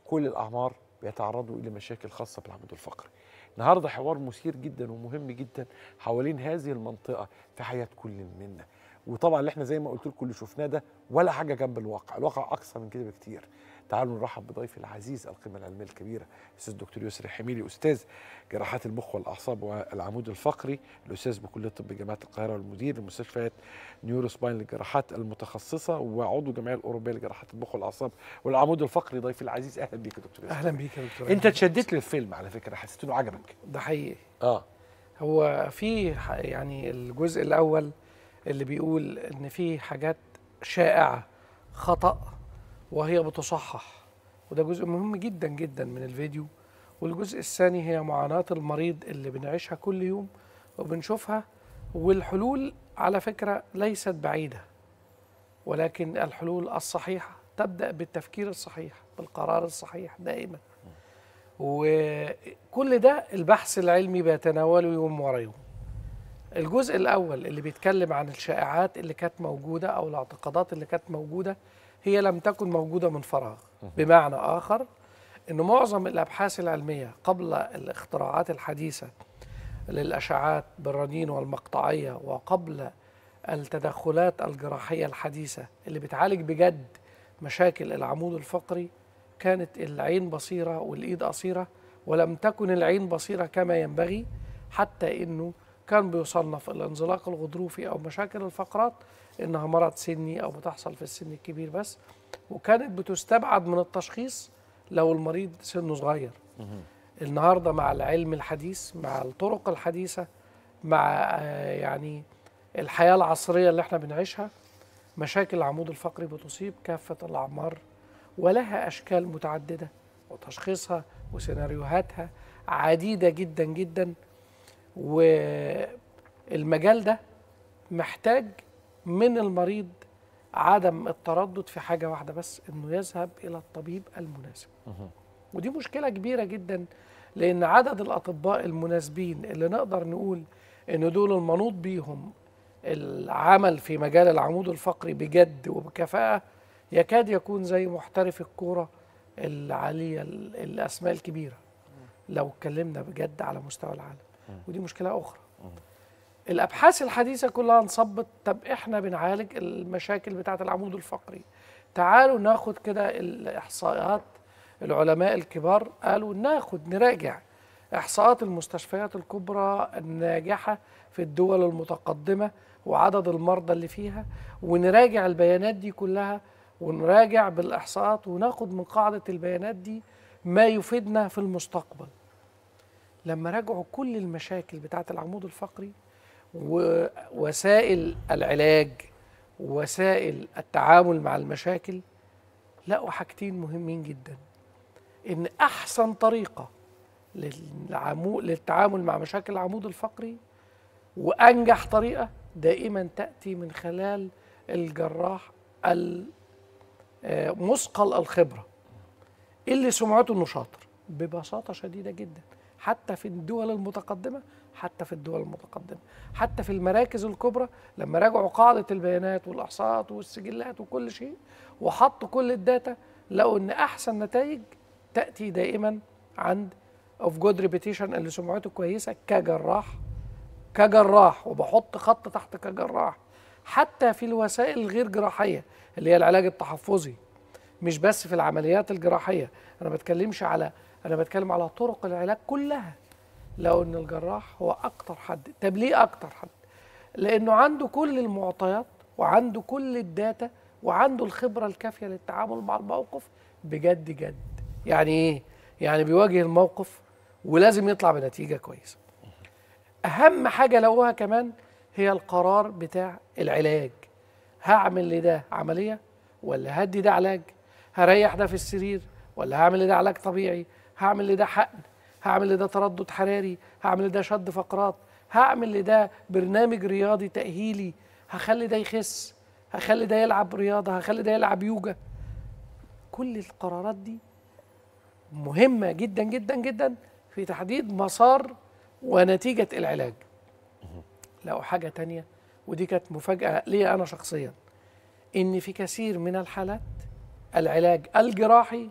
كل الاعمار بيتعرضوا الى مشاكل خاصه بالعمود الفقري النهارده حوار مثير جدا ومهم جدا حوالين هذه المنطقه في حياه كل منا وطبعا اللي احنا زي ما قلت لكم اللي شفناه ده ولا حاجه جنب الواقع الواقع اقصى من كده بكتير تعالوا نرحب بضيفي العزيز القيمه العلميه الكبيره الاستاذ دكتور يسري حميلي استاذ جراحات المخ والاعصاب والعمود الفقري الاستاذ بكليه طب جامعه القاهره والمدير لمستشفيات نيورو سباين للجراحات المتخصصه وعضو الجمعيه الاوروبيه لجراحات المخ والاعصاب والعمود الفقري ضيفي العزيز اهلا بيك يا دكتور يسري اهلا بيك يا دكتور انت اتشدت للفيلم على فكره حسيت انه عجبك ده حقيقي اه هو في ح- يعني الجزء الاول اللي بيقول ان في حاجات شائعه خطا وهي بتصحح وده جزء مهم جدا جدا من الفيديو والجزء الثاني هي معاناه المريض اللي بنعيشها كل يوم وبنشوفها والحلول على فكره ليست بعيده ولكن الحلول الصحيحه تبدا بالتفكير الصحيح بالقرار الصحيح دائما وكل ده البحث العلمي بيتناوله يوم ورا يوم الجزء الأول اللي بيتكلم عن الشائعات اللي كانت موجودة أو الاعتقادات اللي كانت موجودة هي لم تكن موجودة من فراغ بمعنى آخر أن معظم الأبحاث العلمية قبل الاختراعات الحديثة للأشعات بالرنين والمقطعية وقبل التدخلات الجراحية الحديثة اللي بتعالج بجد مشاكل العمود الفقري كانت العين بصيرة والإيد قصيرة ولم تكن العين بصيرة كما ينبغي حتى إنه كان بيصنف الانزلاق الغضروفي أو مشاكل الفقرات إنها مرض سني أو بتحصل في السن الكبير بس وكانت بتستبعد من التشخيص لو المريض سنه صغير النهارده مع العلم الحديث مع الطرق الحديثة مع آه، يعني الحياة العصرية اللي احنا بنعيشها مشاكل العمود الفقري بتصيب كافة الأعمار ولها أشكال متعددة وتشخيصها وسيناريوهاتها عديدة جدا جدا والمجال ده محتاج من المريض عدم التردد في حاجة واحدة بس إنه يذهب إلى الطبيب المناسب ودي مشكلة كبيرة جدا لأن عدد الأطباء المناسبين اللي نقدر نقول إن دول المنوط بيهم العمل في مجال العمود الفقري بجد وبكفاءة يكاد يكون زي محترف الكورة العالية ال- الأسماء الكبيرة لو اتكلمنا بجد على مستوى العالم ودي مشكلة أخرى الأبحاث الحديثة كلها انصبت طب إحنا بنعالج المشاكل بتاعة العمود الفقري تعالوا ناخد كده الإحصائيات العلماء الكبار قالوا ناخد نراجع إحصاءات المستشفيات الكبرى الناجحة في الدول المتقدمة وعدد المرضى اللي فيها ونراجع البيانات دي كلها ونراجع بالإحصاءات وناخد من قاعدة البيانات دي ما يفيدنا في المستقبل لما راجعوا كل المشاكل بتاعة العمود الفقري ووسائل العلاج ووسائل التعامل مع المشاكل لقوا حاجتين مهمين جدا ان احسن طريقه للعمو... للتعامل مع مشاكل العمود الفقري وانجح طريقه دائما تاتي من خلال الجراح ال- آه، مثقل الخبره اللي سمعته انه شاطر ببساطه شديده جدا حتى في الدول المتقدمه حتى في الدول المتقدمه حتى في المراكز الكبرى لما راجعوا قاعده البيانات والاحصاءات والسجلات وكل شيء وحطوا كل الداتا لقوا ان احسن نتائج تاتي دائما عند اوف جود ريبيتيشن اللي سمعته كويسه كجراح كجراح وبحط خط تحت كجراح حتى في الوسائل الغير جراحيه اللي هي العلاج التحفظي مش بس في العمليات الجراحيه انا ما بتكلمش على انا بتكلم على طرق العلاج كلها لو ان الجراح هو اكتر حد طب ليه اكتر حد لانه عنده كل المعطيات وعنده كل الداتا وعنده الخبره الكافيه للتعامل مع الموقف بجد جد يعني ايه يعني بيواجه الموقف ولازم يطلع بنتيجه كويسه اهم حاجه لقوها كمان هي القرار بتاع العلاج هعمل لده عمليه ولا هدي ده علاج هريح ده في السرير ولا هعمل لده علاج طبيعي هعمل لده حقن هعمل لده تردد حراري هعمل لده شد فقرات هعمل لده برنامج رياضي تأهيلي هخلي ده يخس هخلي ده يلعب رياضة هخلي ده يلعب يوجا كل القرارات دي مهمة جدا جدا جدا في تحديد مسار ونتيجة العلاج لو حاجة تانية ودي كانت مفاجأة لي أنا شخصيا إن في كثير من الحالات العلاج الجراحي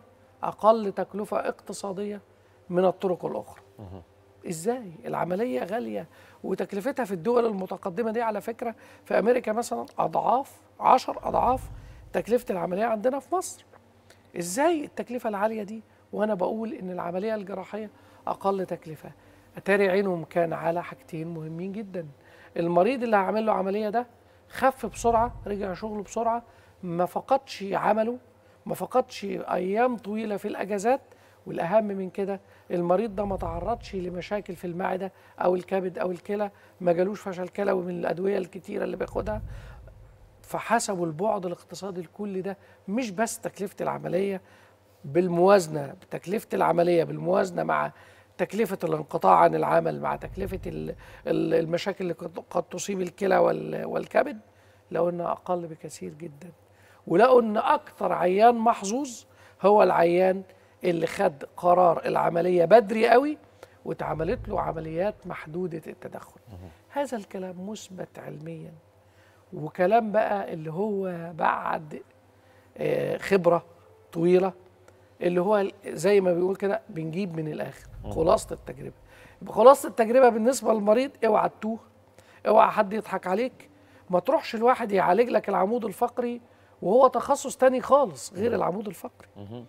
اقل تكلفه اقتصاديه من الطرق الاخرى ازاي العمليه غاليه وتكلفتها في الدول المتقدمه دي على فكره في امريكا مثلا اضعاف عشر اضعاف تكلفه العمليه عندنا في مصر ازاي التكلفه العاليه دي وانا بقول ان العمليه الجراحيه اقل تكلفه اتاري عينهم كان على حاجتين مهمين جدا المريض اللي هعمل له عمليه ده خف بسرعه رجع شغله بسرعه ما فقدش عمله ما فقدش ايام طويله في الاجازات والاهم من كده المريض ده ما تعرضش لمشاكل في المعده او الكبد او الكلى ما جالوش فشل كلوي من الادويه الكتيره اللي بياخدها فحسبوا البعد الاقتصادي الكلي ده مش بس تكلفه العمليه بالموازنه بتكلفه العمليه بالموازنه مع تكلفه الانقطاع عن العمل مع تكلفه ال- ال- المشاكل اللي قد- قد تصيب الكلى وال- والكبد لقوا انها اقل بكثير جدا ولقوا ان اكثر عيان محظوظ هو العيان اللي خد قرار العمليه بدري قوي واتعملت له عمليات محدوده التدخل هذا الكلام مثبت علميا وكلام بقى اللي هو بعد آه، خبره طويله اللي هو زي ما بيقول كده بنجيب من الاخر خلاصه التجربه يبقى خلاصه التجربه بالنسبه للمريض اوعى تتوه اوعى حد يضحك عليك ما تروحش الواحد يعالج لك العمود الفقري وهو تخصص تاني خالص غير العمود الفقري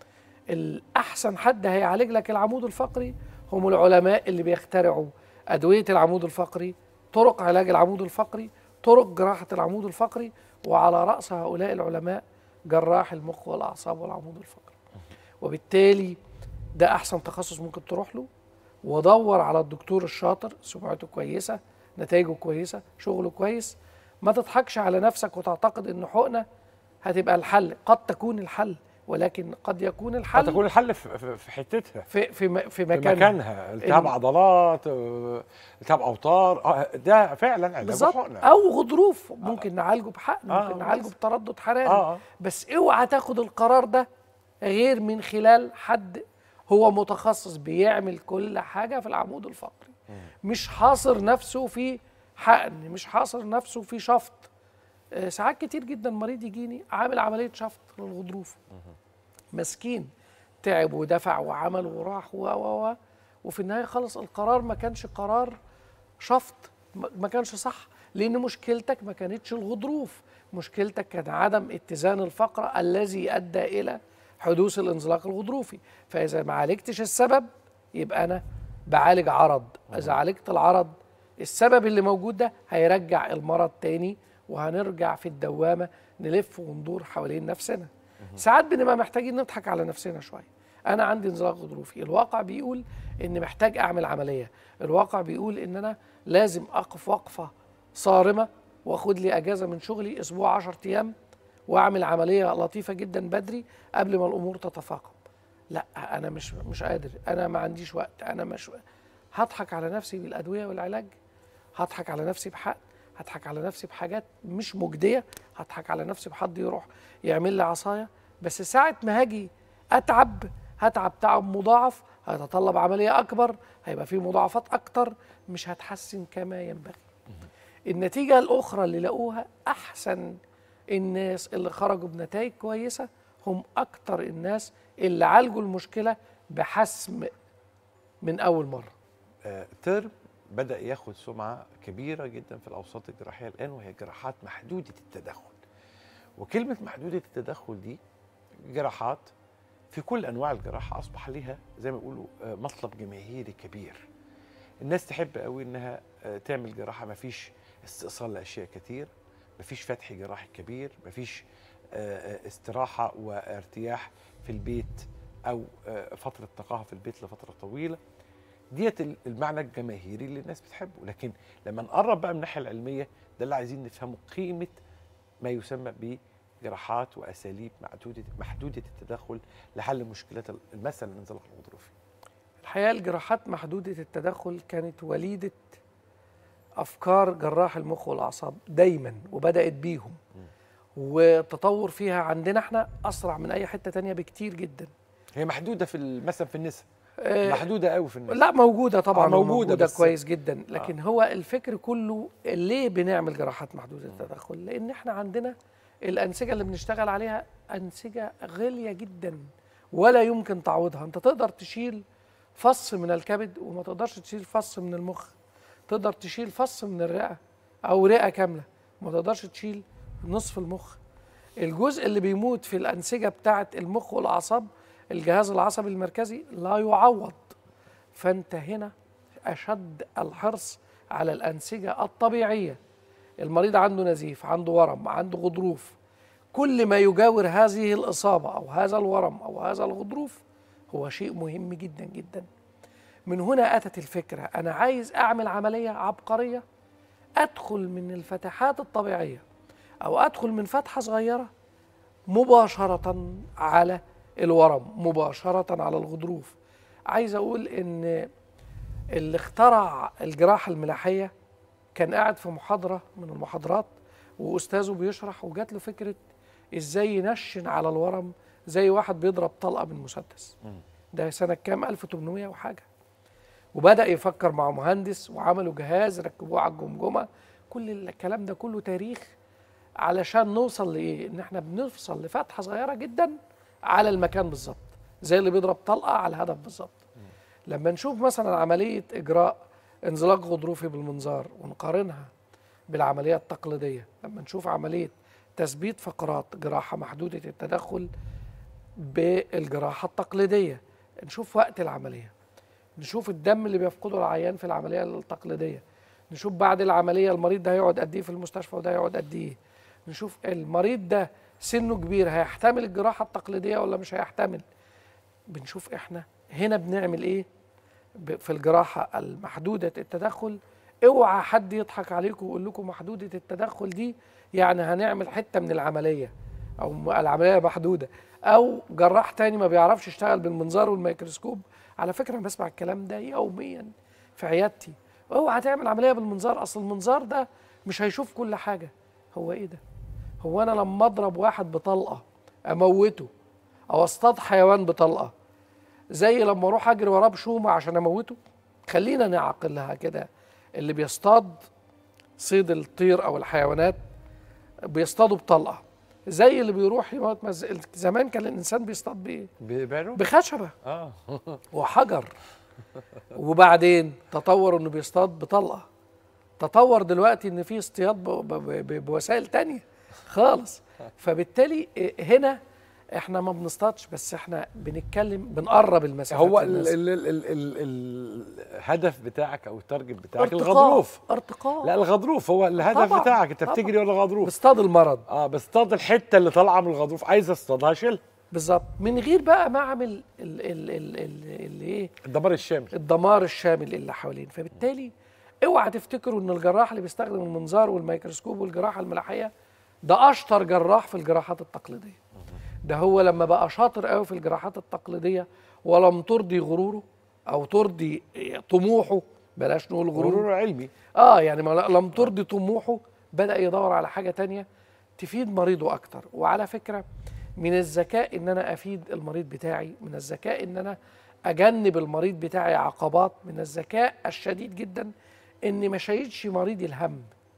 الاحسن حد هيعالج لك العمود الفقري هم العلماء اللي بيخترعوا ادويه العمود الفقري طرق علاج العمود الفقري طرق جراحه العمود الفقري وعلى راس هؤلاء العلماء جراح المخ والاعصاب والعمود الفقري وبالتالي ده احسن تخصص ممكن تروح له ودور على الدكتور الشاطر سمعته كويسه نتائجه كويسه شغله كويس ما تضحكش على نفسك وتعتقد ان حقنه هتبقى الحل قد تكون الحل ولكن قد يكون الحل قد تكون الحل في- في في حتتها في في م- في في مكان مكانها التهاب إن- عضلات آه، التهاب اوتار آه، ده فعلا علاج بالظبط حقنه او غضروف ممكن نعالجه بحقن آه، ممكن نعالجه بس. بتردد حراري اه آه. بس اوعى تاخد القرار ده غير من خلال حد هو متخصص بيعمل كل حاجه في العمود الفقري مش حاصر نفسه في حقن مش حاصر نفسه في شفط آه، ساعات كتير جدا مريض يجيني عامل عمليه شفط للغضروف مسكين تعب ودفع وعمل وراح و و و وفي النهايه خلص القرار ما كانش قرار شفط ما ما كانش صح لان مشكلتك ما كانتش الغضروف مشكلتك كان عدم اتزان الفقره الذي ادى الى حدوث الانزلاق الغضروفي فاذا ما عالجتش السبب يبقى انا بعالج عرض اذا عالجت العرض السبب اللي موجود ده هيرجع المرض تاني وهنرجع في الدوامه نلف وندور حوالين نفسنا ساعات بنبقى محتاجين نضحك على نفسنا شويه انا عندي انزلاق غضروفي الواقع بيقول ان محتاج اعمل عمليه الواقع بيقول ان انا لازم اقف وقفه صارمه واخد لي اجازه من شغلي اسبوع 10 ايام واعمل عمليه لطيفه جدا بدري قبل ما الامور تتفاقم لا انا مش مش قادر انا ما عنديش وقت انا مش هضحك على نفسي بالادويه والعلاج هضحك على نفسي بحق هضحك على نفسي بحاجات مش مجديه هضحك على نفسي بحد يروح يعمل لي عصايه بس ساعه ما هاجي اتعب هتعب تعب مضاعف هيتطلب عمليه اكبر هيبقى فيه مضاعفات اكتر مش هتحسن كما ينبغي النتيجه الاخرى اللي لقوها احسن الناس اللي خرجوا بنتائج كويسه هم اكتر الناس اللي عالجوا المشكله بحسم من اول مره آه، ترم بدا ياخد سمعه كبيره جدا في الاوساط الجراحيه الان وهي جراحات محدوده التدخل وكلمه محدوده التدخل دي جراحات في كل انواع الجراحه اصبح لها زي ما بيقولوا آه، مطلب جماهيري كبير الناس تحب قوي انها آه، تعمل جراحه ما فيش استئصال لاشياء كتير ما فيش فتح جراحي كبير ما فيش استراحه وارتياح في البيت او آه، فتره نقاهه في البيت لفتره طويله ديت ال- المعنى الجماهيري اللي الناس بتحبه لكن لما نقرب بقى من الناحيه العلميه ده اللي عايزين نفهمه قيمه ما يسمى بجراحات واساليب محدوده محدوده التدخل لحل مشكلات ال- مثلا الانزلاق الغضروفي الحقيقه الجراحات محدوده التدخل كانت وليده افكار جراح المخ والاعصاب دايما وبدات بيهم والتطور فيها عندنا احنا اسرع من اي حته تانية بكتير جدا هي محدوده في ال- مثلا في النساء آه، محدوده قوي في النساء لا موجوده طبعا آه، موجودة موجوده بس- كويس جدا لكن هو الفكر كله ليه بنعمل جراحات محدوده التدخل لان احنا عندنا الانسجه اللي بنشتغل عليها انسجه غاليه جدا ولا يمكن تعويضها انت تقدر تشيل فص من الكبد وما تقدرش تشيل فص من المخ تقدر تشيل فص من الرئه او رئه كامله ما تقدرش تشيل نصف المخ الجزء اللي بيموت في الانسجه بتاعه المخ والاعصاب الجهاز العصبي المركزي لا يعوض فانت هنا اشد الحرص على الانسجه الطبيعيه المريض عنده نزيف عنده ورم عنده غضروف كل ما يجاور هذه الاصابه او هذا الورم او هذا الغضروف هو شيء مهم جدا جدا من هنا اتت الفكره انا عايز اعمل عمليه عبقريه ادخل من الفتحات الطبيعيه او ادخل من فتحه صغيره مباشره على الورم مباشره على الغضروف عايز اقول ان اللي اخترع الجراحه الملاحيه كان قاعد في محاضره من المحاضرات واستاذه بيشرح وجات له فكره ازاي ينشن على الورم زي واحد بيضرب طلقه من مسدس ده سنه كام 1800 وحاجه وبدا يفكر مع مهندس وعملوا جهاز ركبوه على الجمجمه كل الكلام ده كله تاريخ علشان نوصل لايه ان احنا بنفصل لفتحه صغيره جدا على المكان بالظبط زي اللي بيضرب طلقه على الهدف بالظبط لما نشوف مثلا عمليه اجراء انزلاق غضروفي بالمنظار ونقارنها بالعمليه التقليديه لما نشوف عمليه تثبيت فقرات جراحه محدوده التدخل بالجراحه التقليديه نشوف وقت العمليه نشوف الدم اللي بيفقده العيان في العمليه التقليديه نشوف بعد العمليه المريض ده هيقعد قد ايه في المستشفى وده هيقعد قد ايه نشوف المريض ده سنه كبير هيحتمل الجراحه التقليديه ولا مش هيحتمل بنشوف احنا هنا بنعمل ايه ب- في الجراحه المحدوده التدخل اوعى حد يضحك عليكم ويقول لكم محدوده التدخل دي يعني هنعمل حته من العمليه او م- العمليه محدوده او جراح تاني ما بيعرفش يشتغل بالمنظار والميكروسكوب على فكره انا بسمع الكلام ده يوميا في عيادتي اوعى تعمل عمليه بالمنظار اصل المنظار ده مش هيشوف كل حاجه هو ايه ده هو انا لما اضرب واحد بطلقه اموته او اصطاد حيوان بطلقه زي لما اروح اجري وراه بشومه عشان اموته خلينا نعقلها كده اللي بيصطاد صيد الطير او الحيوانات بيصطادوا بطلقه زي اللي بيروح يموت مز... زمان كان الانسان بيصطاد بايه بيبيعوا بخشبه اه وحجر وبعدين تطور انه بيصطاد بطلقه تطور دلوقتي ان في اصطياد ب- ب- ب- بوسائل تانية خالص فبالتالي إيه، هنا احنا ما بنصطادش بس احنا بنتكلم بنقرب المسافات هو ال للناس. ال ال ال ال الهدف بتاعك او التارجت بتاعك ارتقاء الغضروف ارتقاء لا الغضروف هو الهدف طبعاً، بتاعك انت طبعاً. بتجري ورا الغضروف بصطاد المرض اه بس اصطاد الحته اللي طالعه من الغضروف عايز اصطادها شيل بالظبط من غير بقى ما اعمل ال- ال- ال- ال- اللي ايه الدمار الشامل الدمار الشامل اللي حوالين فبالتالي اوعى تفتكروا ان الجراح اللي بيستخدم المنظار والميكروسكوب والجراحه الملاحيه ده اشطر جراح في الجراحات التقليديه ده هو لما بقى شاطر قوي في الجراحات التقليديه ولم ترضي غروره او ترضي طموحه بلاش نقول غروره غرور علمي اه يعني ما لم ترضي طموحه بدا يدور على حاجه تانية تفيد مريضه اكتر وعلى فكره من الذكاء ان انا افيد المريض بتاعي من الذكاء ان انا اجنب المريض بتاعي عقبات من الذكاء الشديد جدا اني ما شيلش مريضي الهم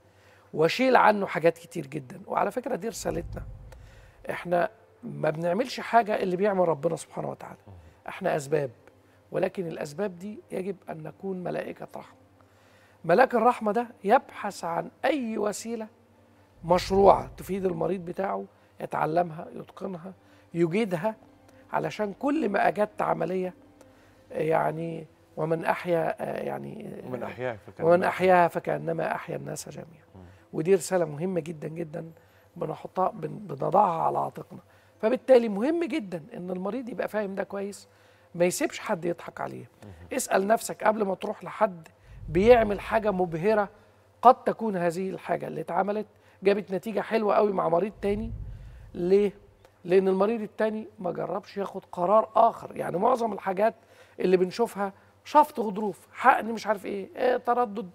واشيل عنه حاجات كتير جدا وعلى فكره دي رسالتنا احنا ما بنعملش حاجه اللي بيعمل ربنا سبحانه وتعالى احنا اسباب ولكن الاسباب دي يجب ان نكون ملائكه رحمه ملاك الرحمه ده يبحث عن اي وسيله مشروعه تفيد المريض بتاعه يتعلمها يتقنها يجيدها علشان كل ما اجدت عمليه يعني ومن احيا آه، يعني آه، ومن احياء فكان ومن احياها فكانما احيا الناس جميعا ودي رساله مهمه جدا جدا بنحطها بن- بنضعها على عاتقنا فبالتالي مهم جدا ان المريض يبقى فاهم ده كويس ما يسيبش حد يضحك عليه اسال نفسك قبل ما تروح لحد بيعمل حاجه مبهره قد تكون هذه الحاجه اللي اتعملت جابت نتيجه حلوه قوي مع مريض تاني ليه لان المريض التاني ما جربش ياخد قرار اخر يعني معظم الحاجات اللي بنشوفها شفط غضروف حقن مش عارف ايه, إيه تردد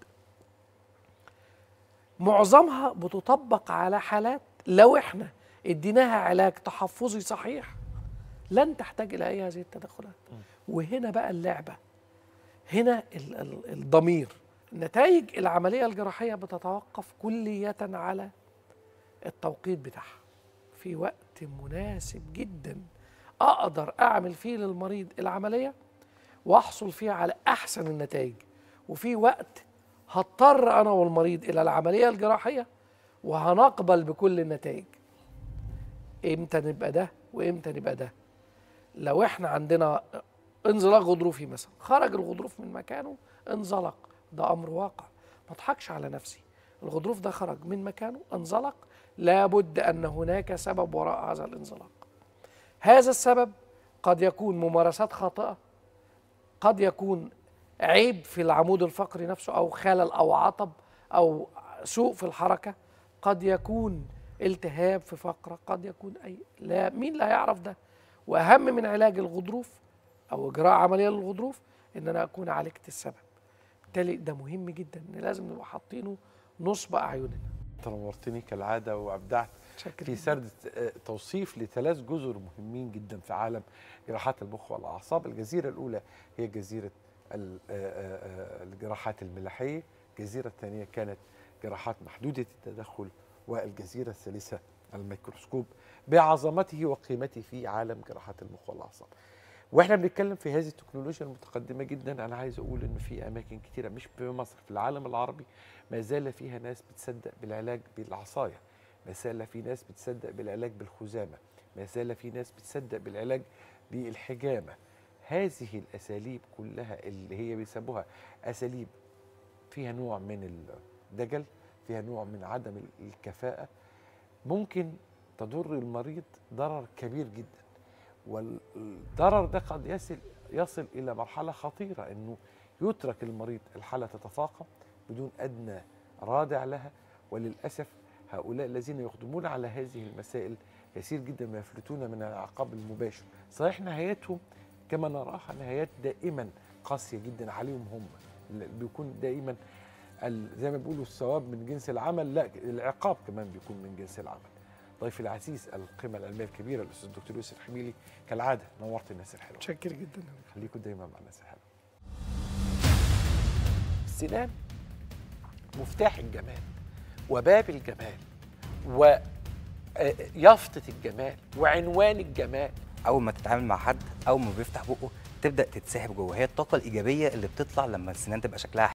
معظمها بتطبق على حالات لو احنا اديناها علاج تحفظي صحيح لن تحتاج الى اي هذه التدخلات وهنا بقى اللعبه هنا ال- ال- الضمير نتائج العمليه الجراحيه بتتوقف كليه على التوقيت بتاعها في وقت مناسب جدا اقدر اعمل فيه للمريض العمليه واحصل فيه على احسن النتائج وفي وقت هضطر انا والمريض الى العمليه الجراحيه وهنقبل بكل النتائج امتى نبقى ده وامتى نبقى ده لو احنا عندنا انزلاق غضروفي مثلا خرج الغضروف من مكانه انزلق ده امر واقع ما اضحكش على نفسي الغضروف ده خرج من مكانه انزلق لابد ان هناك سبب وراء هذا الانزلاق هذا السبب قد يكون ممارسات خاطئه قد يكون عيب في العمود الفقري نفسه او خلل او عطب او سوء في الحركه قد يكون التهاب في فقره قد يكون اي لا مين لا يعرف ده واهم من علاج الغضروف او اجراء عمليه للغضروف ان انا اكون عالجت السبب بالتالي ده مهم جدا ان لازم نبقى حاطينه نصب اعيننا انت نورتني كالعاده وابدعت شكرا في سرد آه، توصيف لثلاث جزر مهمين جدا في عالم جراحات المخ والاعصاب الجزيره الاولى هي جزيره ال- آه، آه، آه، الجراحات الملاحيه الجزيره الثانيه كانت جراحات محدوده التدخل والجزيره الثالثه الميكروسكوب بعظمته وقيمته في عالم جراحات المخ والاعصاب واحنا بنتكلم في هذه التكنولوجيا المتقدمه جدا انا عايز اقول ان في اماكن كتيره مش في مصر في العالم العربي ما زال فيها ناس بتصدق بالعلاج بالعصايه ما زال في ناس بتصدق بالعلاج بالخزامه ما زال في ناس بتصدق بالعلاج بالحجامه هذه الاساليب كلها اللي هي بيسموها اساليب فيها نوع من الدجل فيها نوع من عدم ال- الكفاءه ممكن تضر المريض ضرر كبير جدا والضرر ده قد يصل يصل الى مرحله خطيره انه يترك المريض الحاله تتفاقم بدون ادنى رادع لها وللاسف هؤلاء الذين يقدمون على هذه المسائل كثير جدا ما يفلتون من العقاب المباشر صحيح نهايتهم كما نراها نهايات دائما قاسيه جدا عليهم هم ل- بيكون دائما ال- زي ما بيقولوا الثواب من جنس العمل لا العقاب كمان بيكون من جنس العمل ضيفي العزيز القيمه العلميه الكبيره الاستاذ الدكتور يوسف حميلي كالعاده نورت الناس الحلوه متشكر جدا خليكم دايما مع الناس الحلوه السنان مفتاح الجمال وباب الجمال ويافطة الجمال وعنوان الجمال اول ما تتعامل مع حد اول ما بيفتح بقه تبدا تتسحب جوه هي الطاقه الايجابيه اللي بتطلع لما السنان تبقى شكلها